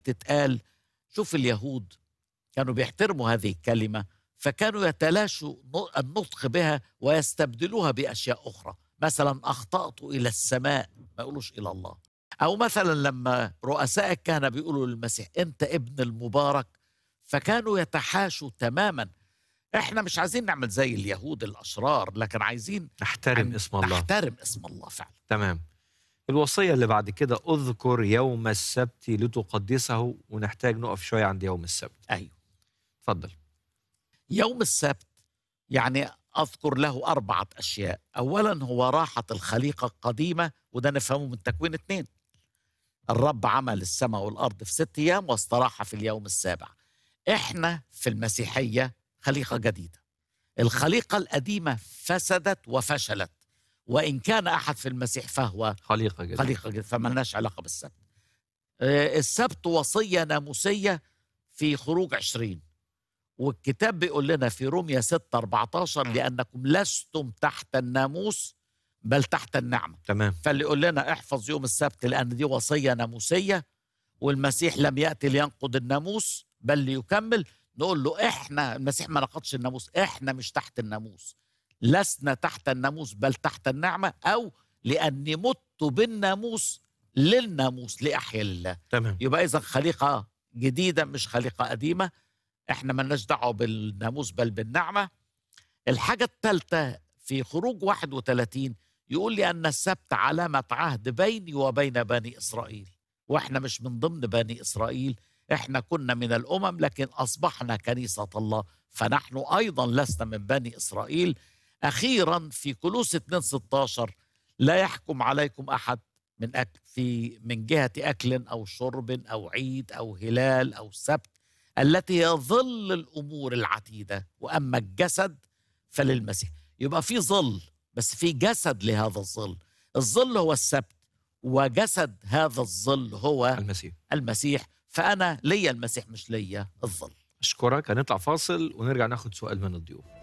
تتقال شوف اليهود كانوا بيحترموا هذه الكلمة فكانوا يتلاشوا النطق بها ويستبدلوها بأشياء أخرى مثلا أخطأت إلى السماء ما يقولوش إلى الله أو مثلا لما رؤساء الكهنة بيقولوا للمسيح أنت ابن المبارك فكانوا يتحاشوا تماما احنا مش عايزين نعمل زي اليهود الاشرار لكن عايزين نحترم اسم الله نحترم اسم الله فعلا تمام الوصية اللي بعد كده اذكر يوم السبت لتقدسه ونحتاج نقف شوية عند يوم السبت ايوه اتفضل يوم السبت يعني اذكر له اربعه اشياء اولا هو راحه الخليقه القديمه وده نفهمه من تكوين اثنين الرب عمل السماء والارض في ست ايام واستراح في اليوم السابع احنا في المسيحيه خليقه جديده الخليقه القديمه فسدت وفشلت وان كان احد في المسيح فهو خليقة جديدة خليقه جديده فملناش علاقه بالسبت آه، السبت وصيه ناموسيه في خروج عشرين والكتاب بيقول لنا في روميا 6 14 لانكم لستم تحت الناموس بل تحت النعمه تمام فاللي يقول لنا احفظ يوم السبت لان دي وصيه ناموسيه والمسيح لم ياتي لينقض الناموس بل ليكمل نقول له احنا المسيح ما نقضش الناموس احنا مش تحت الناموس لسنا تحت الناموس بل تحت النعمه او لاني مت بالناموس للناموس لاحيا لله تمام يبقى اذا خليقه جديده مش خليقه قديمه احنا ملناش دعوه بالناموس بل بالنعمه الحاجه الثالثه في خروج 31 يقول لي ان السبت علامه عهد بيني وبين بني اسرائيل واحنا مش من ضمن بني اسرائيل احنا كنا من الامم لكن اصبحنا كنيسه الله فنحن ايضا لسنا من بني اسرائيل اخيرا في كلوس 2 16 لا يحكم عليكم احد من أكل في من جهه اكل او شرب او عيد او هلال او سبت التي هي ظل الامور العتيده واما الجسد فللمسيح يبقى في ظل بس في جسد لهذا الظل الظل هو السبت وجسد هذا الظل هو المسيح المسيح فانا ليا المسيح مش ليا الظل اشكرك هنطلع فاصل ونرجع ناخد سؤال من الضيوف